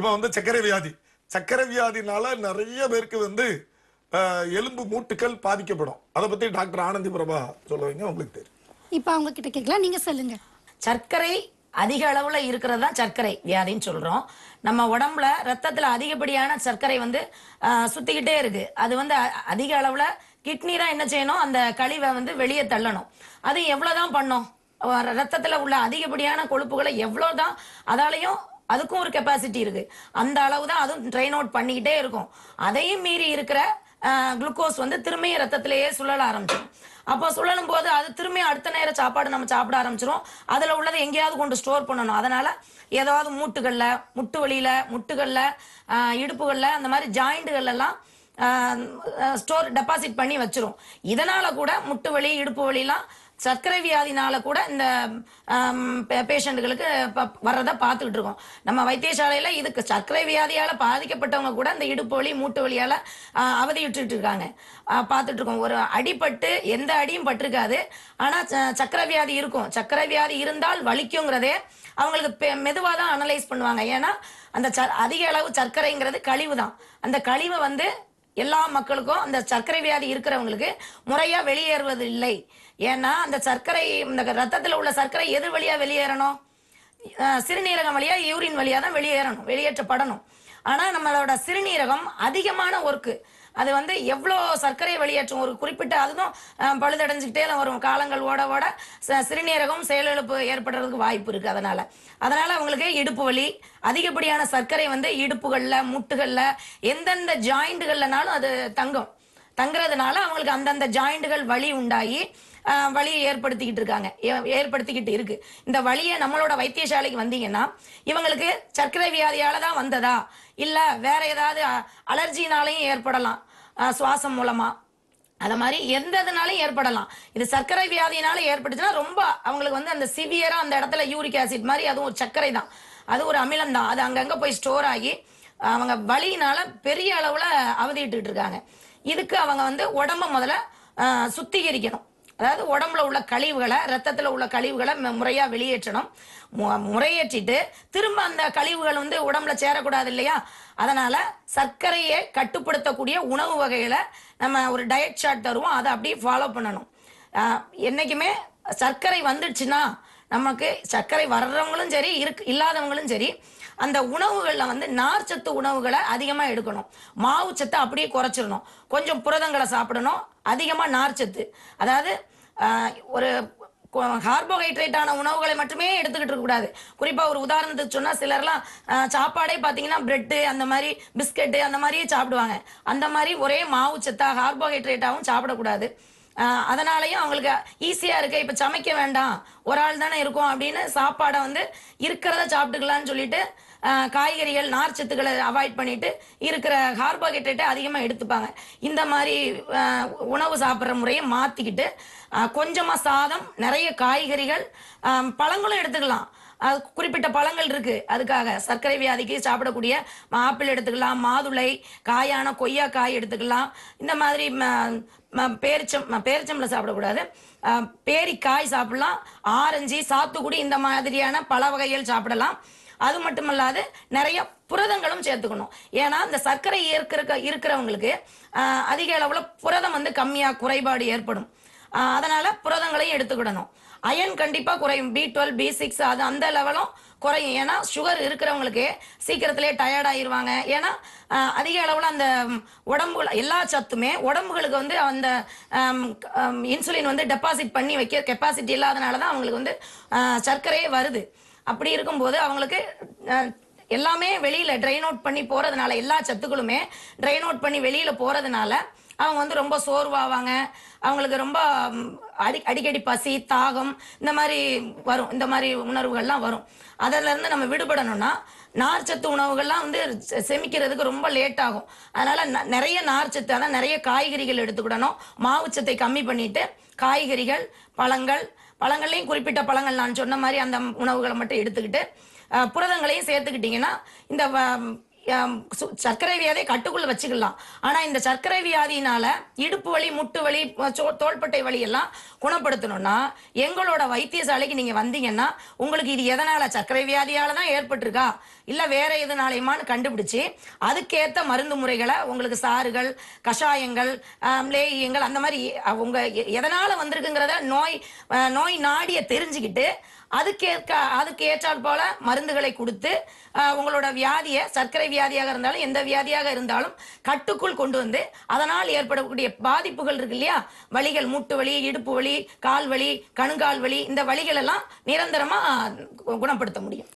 நம்ம வந்து சர்க்கரை வியாதி சர்க்கரை வியாதினால நிறைய பேருக்கு வந்து அஹ், எலும்பு மூட்டுகள் பாதிக்கப்படும் அதை பத்தி டாக்டர் ஆனந்தி பிரபா சொல்லுவீங்க உங்களுக்கு தெரியும் இப்போ அவங்க கிட்ட கேட்கலாம் நீங்க சொல்லுங்க சர்க்கரை அதிக அளவுல இருக்கிறது தான் சர்க்கரை வியாதின்னு சொல்றோம் நம்ம உடம்புல ரத்தத்துல அதிகப்படியான சர்க்கரை வந்து ஆஹ், சுத்திக்கிட்டே இருக்கு அது வந்து அ- அதிக அளவுல கிட்னி தான் என்ன செய்யணும் அந்த கழிவை வந்து வெளியே தள்ளணும் அது எவ்வளவுதான் பண்ணும் அஹ் ரத்தத்துல உள்ள அதிகப்படியான கொழுப்புகளை எவ்வளவுதான் அதாலையும் அதுக்கும் ஒரு கெப்பாசிட்டி இருக்கு அந்த அளவு தான் அதுவும் ட்ரைன் அவுட் பண்ணிக்கிட்டே இருக்கும் அதையும் மீறி இருக்கிற குளுக்கோஸ் வந்து திரும்பியும் ரத்தத்திலேயே சுழல ஆரம்பிச்சிடும் அப்போ சுழலும் போது அது திரும்பி அடுத்த நேரம் சாப்பாடு நம்ம சாப்பிட ஆரம்பிச்சிரும் அதுல உள்ளதை எங்கேயாவது கொண்டு ஸ்டோர் பண்ணணும் அதனால ஏதாவது மூட்டுகள்ல முட்டு வலியில முட்டுகள்ல ஆஹ் இடுப்புகள்ல அந்த மாதிரி ஜாயிண்டுகள் எல்லாம் ஸ்டோர் டெபாசிட் பண்ணி வச்சிரும் இதனால கூட முட்டு வலி இடுப்பு வலிலாம் சர்க்கரை வியாதினால கூட இந்த பேஷண்ட்டுகளுக்கு வர்றதை பார்த்துக்கிட்டு இருக்கோம் நம்ம வைத்தியசாலையில இதுக்கு சர்க்கரை வியாதியால பாதிக்கப்பட்டவங்க கூட இந்த இடுப்பு வலி மூட்டு வலியால ஆஹ், அவதியுற்றுட்டு இருக்காங்க ஆஹ், பார்த்துட்டு இருக்கோம் ஒரு அடிபட்டு எந்த அடியும் பட்டிருக்காது ஆனா ச- சர்க்கரை வியாதி இருக்கும் சர்க்கரை வியாதி இருந்தால் வலிக்குங்கிறதே அவங்களுக்கு மெதுவாக தான் அனலைஸ் பண்ணுவாங்க ஏன்னா அந்த ச- அதிக அளவு சர்க்கரைங்கிறது கழிவு தான் அந்த கழிவை வந்து எல்லா மக்களுக்கும் அந்த சர்க்கரை வியாதி இருக்கிறவங்களுக்கு முறையா வெளியேறுவது இல்லை ஏன்னா அந்த சர்க்கரை இந்த ரத்தத்துல உள்ள சர்க்கரை எது வழியா வெளியேறணும் அஹ் சிறுநீரகம் வழியா யூரின் வழியா தான் வெளியேறணும் வெளியேற்றப்படணும் ஆனா நம்மளோட சிறுநீரகம் அதிகமான ஒர்க்கு அது வந்து எவ்வளோ சர்க்கரை வெளியேற்றும் ஒரு குறிப்பிட்ட அதுவும் அஹ், பழுதடைஞ்சுக்கிட்டே தான் வரும் காலங்கள் ஓட ஓட ச- சிறுநீரகம் செயலிழப்பு ஏற்படுறதுக்கு வாய்ப்பு இருக்கு அதனால அதனால அவங்களுக்கு இடுப்பு வலி அதிகப்படியான சர்க்கரை வந்து இடுப்புகள்ல முட்டுகள்ல எந்தெந்த ஜாயிண்டுகள்லனாலும் அது தங்கும் தங்குறதுனால அவங்களுக்கு அந்தந்த ஜாயிண்டுகள் வலி உண்டாகி ஆஹ், வலியை ஏற்படுத்திக்கிட்டு இருக்காங்க ஏ- ஏற்படுத்திக்கிட்டு இருக்கு இந்த வலியை நம்மளோட வைத்தியசாலைக்கு வந்தீங்கன்னா இவங்களுக்கு சர்க்கரை வியாதியால தான் வந்ததா இல்ல வேற ஏதாவது அ- அலர்ஜினாலையும் ஏற்படலாம் ஆஹ், சுவாசம் மூலமா அது மாதிரி எந்த இதுனாலும் ஏற்படலாம் இது சர்க்கரை வியாதினால ஏற்பட்டுச்சுன்னா ரொம்ப அவங்களுக்கு வந்து அந்த சிவியரா அந்த இடத்துல யூரிக் ஆசிட் மாதிரி அதுவும் ஒரு சர்க்கரை தான் அது ஒரு அமிலம் தான் அது அங்கங்க போய் ஸ்டோர் ஆகி அவங்க வலியினால பெரிய அளவுல அவதிட்டு இருக்காங்க இதுக்கு அவங்க வந்து உடம்ப முதல்ல ஆஹ், சுத்திகரிக்கணும் அதாவது உடம்புல உள்ள கழிவுகளை ரத்தத்துல உள்ள கழிவுகளை மு- முறையா வெளியேற்றணும் மு- முறையேற்றிட்டு திரும்ப அந்த கழிவுகள் வந்து உடம்புல சேரக்கூடாது இல்லையா அதனால சர்க்கரையை கட்டுப்படுத்தக்கூடிய உணவு வகைகளை நம்ம ஒரு டயட் சார்ட் தருவோம் அதை அப்படியே ஃபாலோ பண்ணணும் ஆஹ் என்னைக்குமே சர்க்கரை வந்துடுச்சுன்னா நமக்கு சர்க்கரை வர்றவங்களும் சரி இருக்கு இல்லாதவங்களும் சரி அந்த உணவுகளில் வந்து நார்ச்சத்து உணவுகளை அதிகமாக எடுக்கணும் மாவு சத்தை அப்படியே குறைச்சிடணும் கொஞ்சம் புரதங்களை சாப்பிடணும் அதிகமாக நார்ச்சத்து அதாவது ஆஹ், ஒரு கார்போஹைட்ரேட்டான உணவுகளை மட்டுமே எடுத்துக்கிட்டு இருக்கக்கூடாது குறிப்பாக ஒரு உதாரணத்துக்கு சொன்னால் சிலர்லாம் ஆஹ், சாப்பாடே பார்த்தீங்கன்னா பிரெட்டு அந்த மாதிரி பிஸ்கெட்டு அந்த மாதிரியே சாப்பிடுவாங்க அந்த மாதிரி ஒரே மாவு சத்தா கார்போஹைட்ரேட்டாகவும் சாப்பிடக்கூடாது ஆஹ் அதனாலயும் அவங்களுக்கு ஈஸியா இருக்கு இப்ப சமைக்க வேண்டாம் ஒரு ஆள் தானே இருக்கும் அப்படின்னு சாப்பாடை வந்து இருக்கிறத சாப்பிட்டுக்கலாம்னு சொல்லிட்டு ஆஹ் காய்கறிகள் நார்ச்சத்துக்களை அவாய்ட் பண்ணிட்டு இருக்கிற கார்போஹைட்ரேட்டை அதிகமா எடுத்துப்பாங்க இந்த மாதிரி ஆஹ் உணவு சாப்பிட்ற முறையை மாத்திக்கிட்டு ஆஹ் கொஞ்சமா சாதம் நிறைய காய்கறிகள் ஆஹ் பழங்களும் எடுத்துக்கலாம் அது குறிப்பிட்ட பழங்கள் இருக்கு அதுக்காக சர்க்கரை வியாதிக்கு சாப்பிடக்கூடிய ஆப்பிள் எடுத்துக்கலாம் மாதுளை காயான கொய்யா காய் எடுத்துக்கலாம் இந்த மாதிரி ம- ம- பேரிச்சம் ம- பேரிச்சம்பளம் சாப்பிடக்கூடாது அஹ், பேரிக்காய் சாப்பிடலாம் ஆரஞ்சு சாத்துக்குடி இந்த மாதிரியான பல வகைகள் சாப்பிடலாம் அது மட்டுமல்லாது நிறைய புரதங்களும் சேர்த்துக்கணும் ஏன்னா இந்த சர்க்கரை ஏற்கிற இருக்கிறவங்களுக்கு அஹ், அதிக அளவுல புரதம் வந்து கம்மியா குறைபாடு ஏற்படும் ஆஹ் அதனால புரதங்களையும் எடுத்துக்கிடணும் அயன் கண்டிப்பா குறையும் பி டுவெல் பி சிக்ஸ் அது அந்த லெவலும் குறையும் ஏன்னா சுகர் இருக்கிறவங்களுக்கு சீக்கிரத்திலே டயர்ட் ஆயிருவாங்க ஏன்னா ஆஹ் அதிக அளவுல அந்த ம், உடம்புல எல்லா சத்துமே உடம்புகளுக்கு வந்து அந்த இன்சுலின் வந்து டெபாசிட் பண்ணி வைக்க கெப்பாசிட்டி இல்லாதனால தான் அவங்களுக்கு வந்து ஆஹ் சர்க்கரையே வருது அப்படி இருக்கும்போது அவங்களுக்கு ஆஹ், எல்லாமே வெளியில ட்ரைன் அவுட் பண்ணி போறதுனால எல்லா சத்துக்களுமே ட்ரைன் அவுட் பண்ணி வெளியில போறதுனால அவங்க வந்து ரொம்ப சோர்வாவாங்க அவங்களுக்கு ரொம்ப ம், அடி அடிக்கடி பசி தாகம் இந்த மாதிரி வரும் இந்த மாதிரி உணர்வுகள்லாம் வரும் அதுல இருந்து நம்ம விடுபடணும்னா நார்ச்சத்து உணவுகள்லாம் வந்து செ- செமிக்கிறதுக்கு ரொம்ப லேட் ஆகும் அதனால ந- நிறைய நார்ச்சத்து அதான் நிறைய காய்கறிகள் எடுத்துக்கிடணும் மாவுச்சத்தை கம்மி பண்ணிட்டு காய்கறிகள் பழங்கள் பழங்கள்லையும் குறிப்பிட்ட பழங்கள் நான் சொன்ன மாதிரி அந்த உணவுகளை மட்டும் எடுத்துக்கிட்டு அஹ், புரதங்களையும் சேர்த்துக்கிட்டீங்கன்னா இந்த வ- ஆம், சு- சர்க்கரை வியாதியை கட்டுக்குள்ள வச்சுக்கலாம் ஆனா இந்த சர்க்கரை வியாதியினால இடுப்பு வலி முட்டு வலி சோ- தோள்பட்டை வலி எல்லாம் குணப்படுத்தணும்னா எங்களோட வைத்தியசாலைக்கு நீங்க வந்தீங்கன்னா உங்களுக்கு இது எதனால சர்க்கரை வியாதியால தான் ஏற்பட்டிருக்கா இல்ல வேற எதுனாலையுமான்னு கண்டுபிடிச்சு அதுக்கேத்த மருந்து முறைகளை உங்களுக்கு சாறுகள் கஷாயங்கள் ஆம், லேகியங்கள் அந்த மாதிரி அவங்க எ- எதனால வந்திருக்குங்கிறத நோய் அஹ், நோய் நாடிய தெரிஞ்சுக்கிட்டு அதுக்கேற்க அதுக்கு ஏற்றால் போல மருந்துகளை கொடுத்து அஹ், உங்களோட வியாதியை சர்க்கரை வியாதியாக இருந்தாலும் எந்த வியாதியாக இருந்தாலும் கட்டுக்குள் கொண்டு வந்து அதனால் ஏற்படக்கூடிய பாதிப்புகள் இருக்கு இல்லையா வலிகள் மூட்டு வலி இடுப்பு வலி கால் வலி கணுங்கால் வலி இந்த வலிகள் எல்லாம் நிரந்தரமா குணப்படுத்த முடியும்